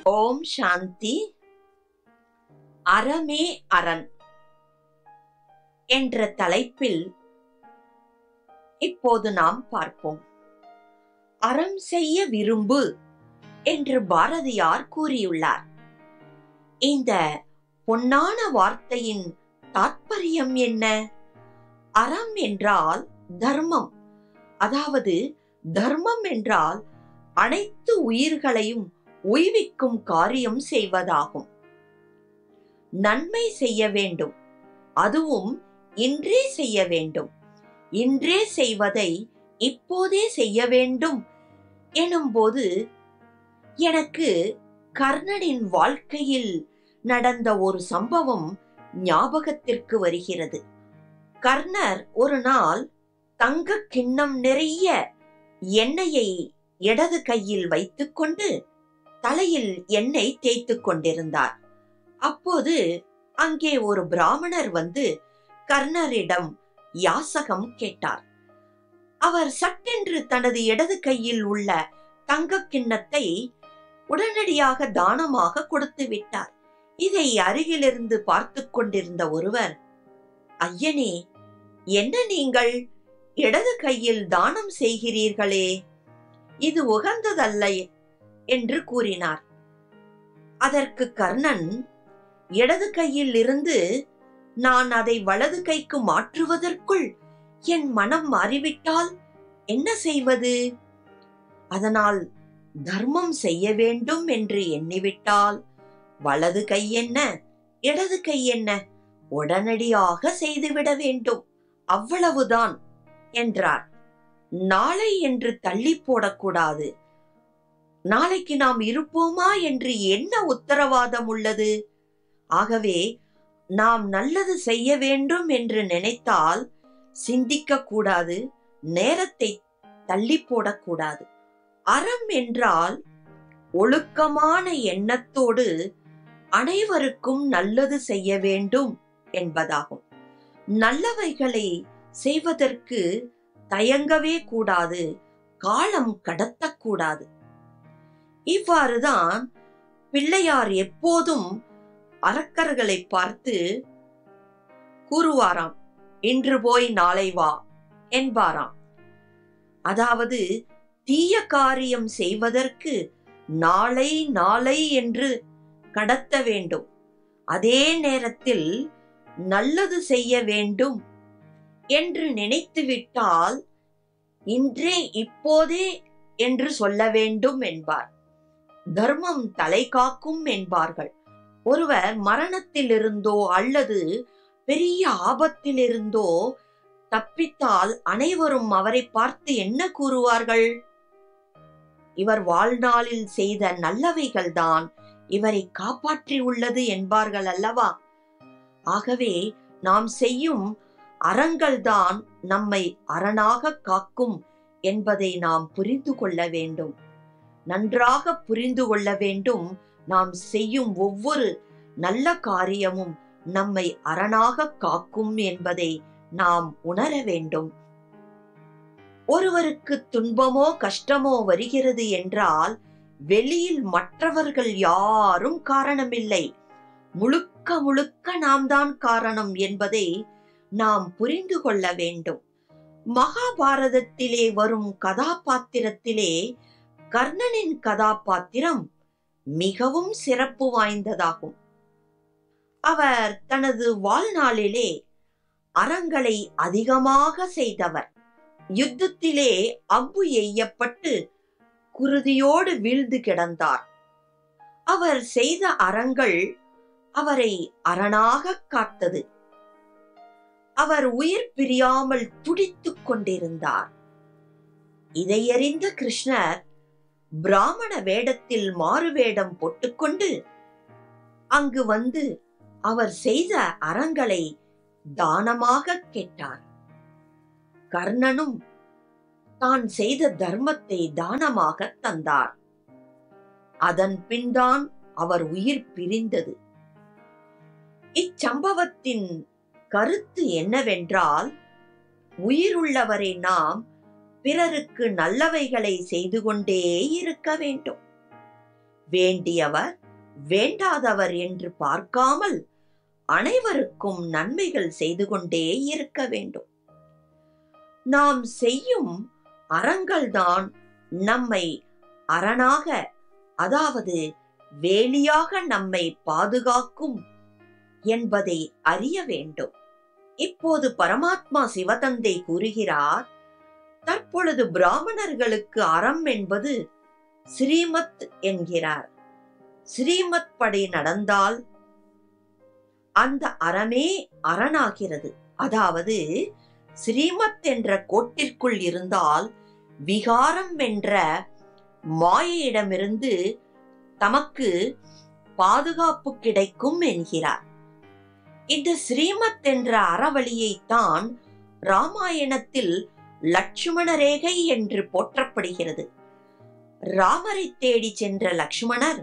ஓம் சாந்தி அறமே அரண் என்ற தலைப்பில் இப்போது நாம் பார்ப்போம் அறம் செய்ய விரும்பு என்று பாரதியார் கூறியுள்ளார் இந்த பொன்னான வார்த்தையின் தாற்பயம் என்ன அறம் என்றால் தர்மம் அதாவது தர்மம் என்றால் அனைத்து உயிர்களையும் உய்விக்கும் காரியம் செய்வதாகும் நன்மை செய்ய வேண்டும் அதுவும் இன்றே செய்ய வேண்டும் இன்றே செய்வதை இப்போதே செய்ய வேண்டும் எனும்போது எனக்கு கர்ணனின் வாழ்க்கையில் நடந்த ஒரு சம்பவம் ஞாபகத்திற்கு வருகிறது கர்ணர் ஒரு நாள் தங்க கிண்ணம் நிறைய எண்ணெயை இடது கையில் வைத்துக்கொண்டு தலையில் எண்ணெய் தேய்த்து கொண்டிருந்தார் அப்போது அங்கே ஒரு பிராமணர் வந்து கர்ணரிடம் யாசகம் கேட்டார் அவர் சட்டென்று தனது இடது கையில் உள்ள தங்க கிண்ணத்தை உடனடியாக தானமாக கொடுத்து விட்டார் இதை அருகிலிருந்து பார்த்து கொண்டிருந்த ஒருவர் ஐயனே என்ன நீங்கள் இடது கையில் தானம் செய்கிறீர்களே இது உகந்ததல்ல என்று கூறினார் அதற்கு கர்ணன் இடது கையில் இருந்து நான் அதை வலது கைக்கு மாற்றுவதற்குள் என் மனம் மாறிவிட்டால் என்ன செய்வது அதனால் தர்மம் செய்ய வேண்டும் என்று எண்ணிவிட்டால் வலது கை என்ன இடது கை என்ன உடனடியாக செய்துவிட வேண்டும் அவ்வளவுதான் என்றார் நாளை என்று தள்ளி போடக்கூடாது நாளைக்கு நாம் இருப்போமா என்று என்ன உத்தரவாதம் உள்ளது ஆகவே நாம் நல்லது செய்ய வேண்டும் என்று நினைத்தால் சிந்திக்க கூடாது நேரத்தை தள்ளி போடக்கூடாது அறம் என்றால் ஒழுக்கமான எண்ணத்தோடு அனைவருக்கும் நல்லது செய்ய வேண்டும் என்பதாகும் நல்லவைகளை செய்வதற்கு தயங்கவே கூடாது காலம் கடத்தக்கூடாது இவ்வாறுதான் பிள்ளையார் எப்போதும் அரக்கர்களை பார்த்து கூறுவாராம் இன்று போய் நாளை வா என்பாராம் அதாவது தீய காரியம் செய்வதற்கு நாளை நாளை என்று கடத்த வேண்டும் அதே நேரத்தில் நல்லது செய்ய வேண்டும் என்று நினைத்துவிட்டால் இன்றே இப்போதே என்று சொல்ல வேண்டும் என்பார் தர்மம் தலை காக்கும் என்பார்கள் ஒருவர் மரணத்திலிருந்தோ அல்லது பெரிய ஆபத்திலிருந்தோ தப்பித்தால் அனைவரும் அவரை பார்த்து என்ன கூறுவார்கள் இவர் வாழ்நாளில் செய்த நல்லவைகள்தான் இவரை காப்பாற்றி உள்ளது என்பார்கள் அல்லவா ஆகவே நாம் செய்யும் அறங்கள்தான் நம்மை அரணாக காக்கும் என்பதை நாம் புரிந்து கொள்ள வேண்டும் நன்றாக புரிந்து கொள்ள வேண்டும் நாம் செய்யும் ஒவ்வொரு நல்ல காரியமும் நம்மை அரணாக காக்கும் என்பதை நாம் உணர வேண்டும் ஒருவருக்கு துன்பமோ கஷ்டமோ வருகிறது என்றால் வெளியில் மற்றவர்கள் யாரும் காரணமில்லை முழுக்க முழுக்க நாம் தான் காரணம் என்பதை நாம் புரிந்து கொள்ள வேண்டும் மகாபாரதத்திலே வரும் கதாபாத்திரத்திலே கர்ணனின் கதாபாத்திரம் மிகவும் சிறப்பு வாய்ந்ததாகும் அவர் தனது வாழ்நாளிலே அறங்களை அதிகமாக செய்தவர் யுத்தத்திலே அம்பு எய்யப்பட்டு குருதியோடு வீழ்ந்து கிடந்தார் அவர் செய்த அறங்கள் அவரை அரணாக காத்தது அவர் உயிர் பிரியாமல் துடித்துக் கொண்டிருந்தார் இதையறிந்த கிருஷ்ணர் பிராமண வேடத்தில் மாறுவேடம் போட்டுக்கொண்டு அங்கு வந்து அவர் செய்த அறங்களை தானமாக கேட்டார் கர்ணனும் தான் செய்த தர்மத்தை தானமாக தந்தார் அதன் பின்தான் அவர் உயிர் பிரிந்தது இச்சம்பவத்தின் கருத்து என்னவென்றால் உயிருள்ளவரை நாம் பிறருக்கு நல்லவைகளை செய்து கொண்டே இருக்க வேண்டும் வேண்டியவர் வேண்டாதவர் என்று பார்க்காமல் அனைவருக்கும் நன்மைகள் செய்து கொண்டே இருக்க வேண்டும் நாம் செய்யும் அறங்கள்தான் நம்மை அரணாக அதாவது வேலியாக நம்மை பாதுகாக்கும் என்பதை அறிய வேண்டும் இப்போது பரமாத்மா சிவதந்தை கூறுகிறார் தற்பொழுது பிராமணர்களுக்கு அறம் என்பது ஸ்ரீமத் என்கிறார் ஸ்ரீமத் படி நடந்தால் அந்த அறமே அரணாகிறது அதாவது ஸ்ரீமத் என்ற கோட்டிற்குள் இருந்தால் விகாரம் என்ற மாயையிடமிருந்து தமக்கு பாதுகாப்பு கிடைக்கும் என்கிறார் இந்த ஸ்ரீமத் என்ற அறவழியைத்தான் ராமாயணத்தில் லட்சுமண ரேகை என்று போற்றப்படுகிறது ராமரை தேடி சென்ற லக்ஷ்மணர்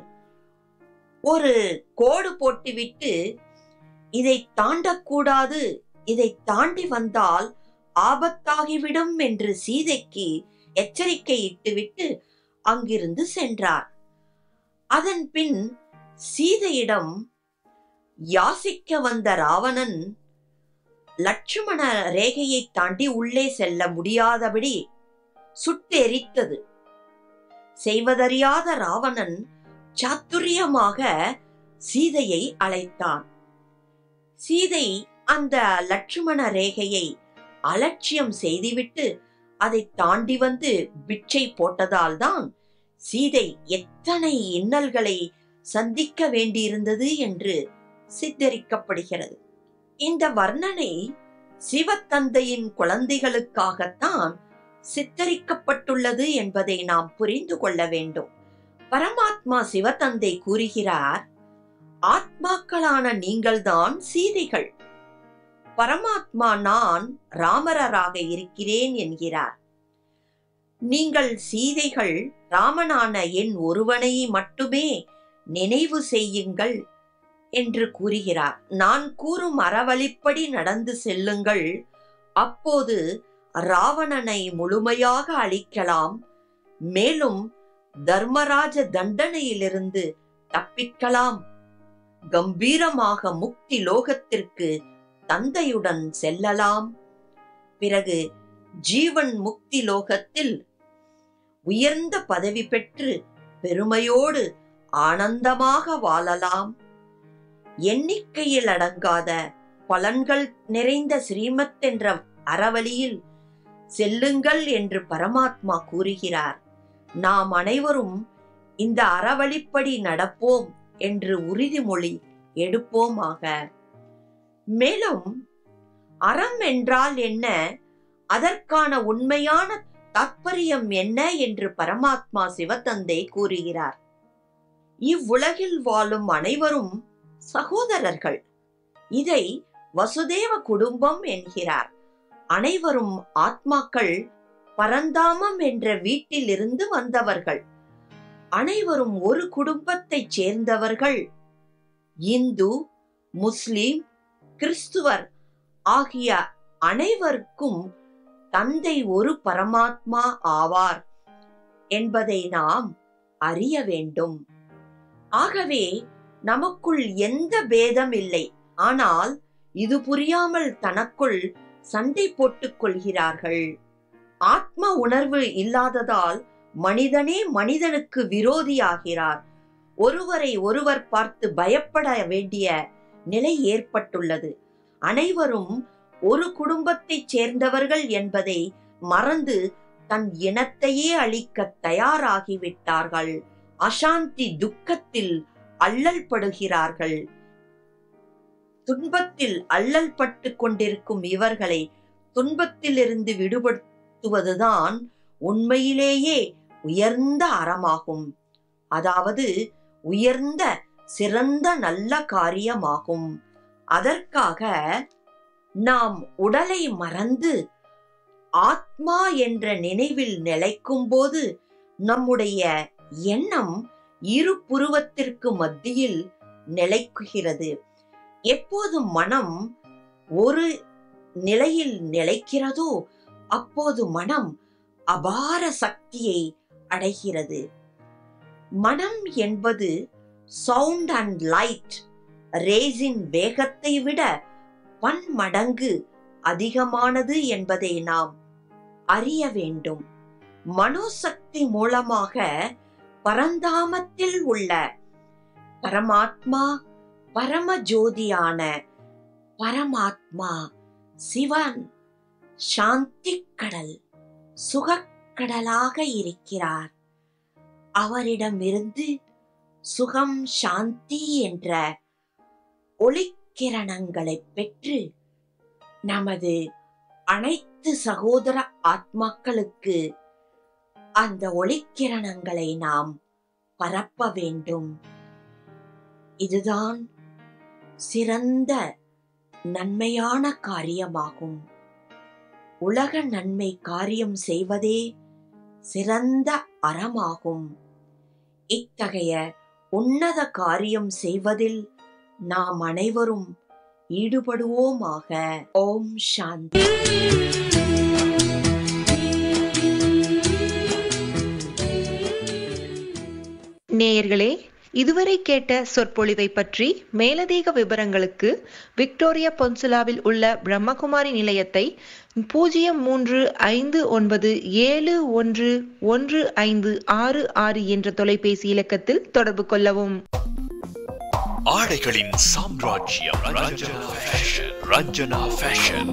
ஒரு கோடு போட்டுவிட்டு இதை தாண்டக்கூடாது இதை தாண்டி வந்தால் ஆபத்தாகிவிடும் என்று சீதைக்கு எச்சரிக்கை இட்டுவிட்டு அங்கிருந்து சென்றார் அதன் பின் சீதையிடம் யாசிக்க வந்த ராவணன் லட்சுமண ரேகையை தாண்டி உள்ளே செல்ல முடியாதபடி சுட்டெரித்தது செய்வதறியாத ராவணன் சாத்துரியமாக சீதையை அழைத்தான் சீதை அந்த லட்சுமண ரேகையை அலட்சியம் செய்துவிட்டு அதை தாண்டி வந்து பிட்சை போட்டதால் தான் சீதை எத்தனை இன்னல்களை சந்திக்க வேண்டியிருந்தது என்று சித்தரிக்கப்படுகிறது இந்த வர்ணனை சிவத்தந்தையின் குழந்தைகளுக்காகத்தான் சித்தரிக்கப்பட்டுள்ளது என்பதை நாம் புரிந்து கொள்ள வேண்டும் பரமாத்மா சிவத்தந்தை கூறுகிறார் ஆத்மாக்களான நீங்கள்தான் சீதைகள் பரமாத்மா நான் ராமரராக இருக்கிறேன் என்கிறார் நீங்கள் சீதைகள் ராமனான என் ஒருவனை மட்டுமே நினைவு செய்யுங்கள் என்று கூறுகிறார் நான் கூறும் அறவழிப்படி நடந்து செல்லுங்கள் அப்போது ராவணனை முழுமையாக அழிக்கலாம் மேலும் தர்மராஜ தண்டனையிலிருந்து தப்பிக்கலாம் கம்பீரமாக முக்தி லோகத்திற்கு தந்தையுடன் செல்லலாம் பிறகு ஜீவன் முக்தி லோகத்தில் உயர்ந்த பதவி பெற்று பெருமையோடு ஆனந்தமாக வாழலாம் எண்ணிக்கையில் அடங்காத பலன்கள் நிறைந்த ஸ்ரீமத் என்ற அறவழியில் செல்லுங்கள் என்று பரமாத்மா கூறுகிறார் நாம் அனைவரும் இந்த அறவழிப்படி நடப்போம் என்று உறுதிமொழி எடுப்போமாக மேலும் அறம் என்றால் என்ன அதற்கான உண்மையான தாற்பயம் என்ன என்று பரமாத்மா சிவத்தந்தை கூறுகிறார் இவ்வுலகில் வாழும் அனைவரும் சகோதரர்கள் இதை வசுதேவ குடும்பம் என்கிறார் அனைவரும் ஆத்மாக்கள் பரந்தாமம் என்ற வீட்டிலிருந்து வந்தவர்கள் அனைவரும் ஒரு குடும்பத்தைச் சேர்ந்தவர்கள் இந்து முஸ்லிம் கிறிஸ்துவர் ஆகிய அனைவருக்கும் தந்தை ஒரு பரமாத்மா ஆவார் என்பதை நாம் அறிய வேண்டும் ஆகவே நமக்குள் எந்த பேதம் இல்லை ஆனால் இது புரியாமல் தனக்குள் சண்டை போட்டுக் கொள்கிறார்கள் ஆத்ம உணர்வு இல்லாததால் மனிதனே மனிதனுக்கு விரோதியாகிறார் ஒருவரை ஒருவர் பார்த்து பயப்பட வேண்டிய நிலை ஏற்பட்டுள்ளது அனைவரும் ஒரு குடும்பத்தைச் சேர்ந்தவர்கள் என்பதை மறந்து தன் இனத்தையே அழிக்க தயாராகிவிட்டார்கள் அசாந்தி துக்கத்தில் அல்லல் படுகிறார்கள் துன்பத்தில் அல்லல் பட்டு கொண்டிருக்கும் இவர்களை துன்பத்திலிருந்து விடுபடுத்துவதுதான் உண்மையிலேயே உயர்ந்த அறமாகும் அதாவது உயர்ந்த சிறந்த நல்ல காரியமாகும் அதற்காக நாம் உடலை மறந்து ஆத்மா என்ற நினைவில் நிலைக்கும் போது நம்முடைய எண்ணம் இரு புருவத்திற்கு மத்தியில் நிலைக்குகிறது எப்போது மனம் ஒரு நிலையில் நிலைக்கிறதோ அப்போது மனம் அபார சக்தியை அடைகிறது மனம் என்பது சவுண்ட் அண்ட் லைட் ரேஸின் வேகத்தை விட பன்மடங்கு அதிகமானது என்பதை நாம் அறிய வேண்டும் மனோசக்தி மூலமாக பரந்தாமத்தில் உள்ள பரமாத்மா பரமஜோதியான பரமாத்மா சிவன் சாந்தி கடல் சுகக்கடலாக இருக்கிறார் அவரிடமிருந்து சுகம் சாந்தி என்ற ஒளிக்கிரணங்களை பெற்று நமது அனைத்து சகோதர ஆத்மாக்களுக்கு அந்த ஒளிக்கிரணங்களை நாம் பரப்ப வேண்டும் இதுதான் சிறந்த நன்மையான காரியமாகும் உலக நன்மை காரியம் செய்வதே சிறந்த அறமாகும் இத்தகைய உன்னத காரியம் செய்வதில் நாம் அனைவரும் ஈடுபடுவோமாக ஓம் சாந்தி நேயர்களே இதுவரை கேட்ட சொற்பொழிவை பற்றி மேலதிக விவரங்களுக்கு விக்டோரியா பொன்சுலாவில் உள்ள பிரம்மகுமாரி நிலையத்தை பூஜ்ஜியம் மூன்று ஐந்து ஒன்பது ஏழு ஒன்று ஒன்று ஐந்து ஆறு ஆறு என்ற தொலைபேசி இலக்கத்தில் தொடர்பு கொள்ளவும் ஆடைகளின் சாம்ராஜ்யம் ரஞ்சனா ஃபேஷன் ரஞ்சனா ஃபேஷன்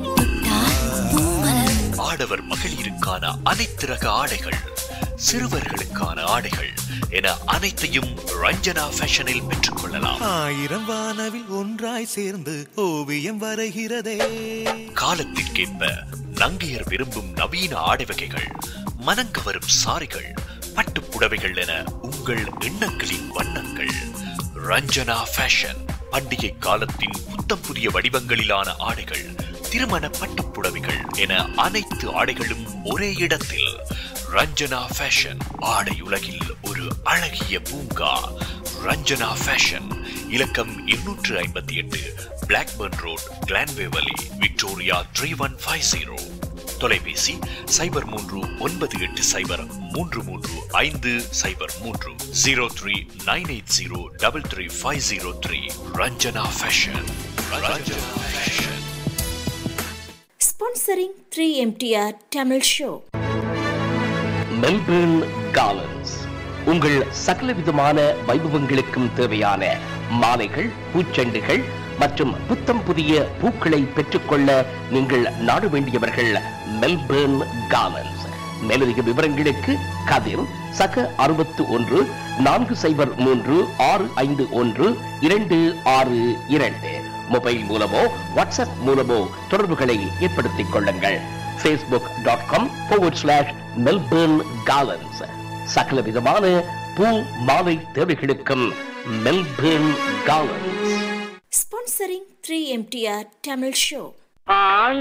ஆடவர் மகளிருக்கான அனைத்து ரக ஆடைகள் சிறுவர்களுக்கான ஆடைகள் என அனைத்தையும் ரஞ்சனா ஃபேஷனில் பெற்றுக்கொள்ளலாம் ஆயிரம் வானவில் ஒன்றாய் சேர்ந்து ஓவியம் வரைகிறதே காலத்திற்கேற்ப நங்கையர் விரும்பும் நவீன ஆடை வகைகள் மனங்கவரும் சாரிகள் பட்டுப் புடவைகள் என உங்கள் எண்ணங்களின் வண்ணங்கள் ரஞ்சனா ஃபேஷன் பண்டிகை காலத்தின் புத்தம் புதிய வடிவங்களிலான ஆடைகள் திருமண பட்டுப் புடவைகள் என அனைத்து ஆடைகளும் ஒரே இடத்தில் ரஞ்சனா ஃபேஷன் ஆடை உலகில் ஒரு அழகிய பூங்கா ரஞ்சனா ஃபேஷன் இலக்கம் இருநூற்று ஐம்பத்தி எட்டு Blackburn road Glen Waverley Victoria three one five zero தொலைபேசி சைபர் மூன்று ஒன்பது எட்டு சைபர் மூன்று மூன்று ஐந்து சைபர் மூன்று zero three nine eight zero double three five zero three Ranjana fashion Ranjana fashion Sponsoring 3MTR Tamil Show. Melbourne காலன்ஸ் உங்கள் சகலவிதமான வைபவங்களுக்கும் தேவையான மாலைகள் பூச்செண்டுகள் மற்றும் புத்தம் புதிய பூக்களை பெற்றுக்கொள்ள நீங்கள் நாட வேண்டியவர்கள் மெல்பர்ன் காலன்ஸ் மேலதிக விவரங்களுக்கு கதிர் சக அறுபத்து ஒன்று நான்கு சைபர் மூன்று ஆறு ஐந்து ஒன்று இரண்டு ஆறு இரண்டு மொபைல் மூலமோ வாட்ஸ்அப் மூலமோ தொடர்புகளை ஏற்படுத்திக் கொள்ளுங்கள் Facebook dot com slash Melbourne காலன்ஸ் சகல விதமான பூ மாலை தேவைகளுக்கும் மெல்பர்ன் காலன்ஸ் Sponsoring 3MTR Tamil Show.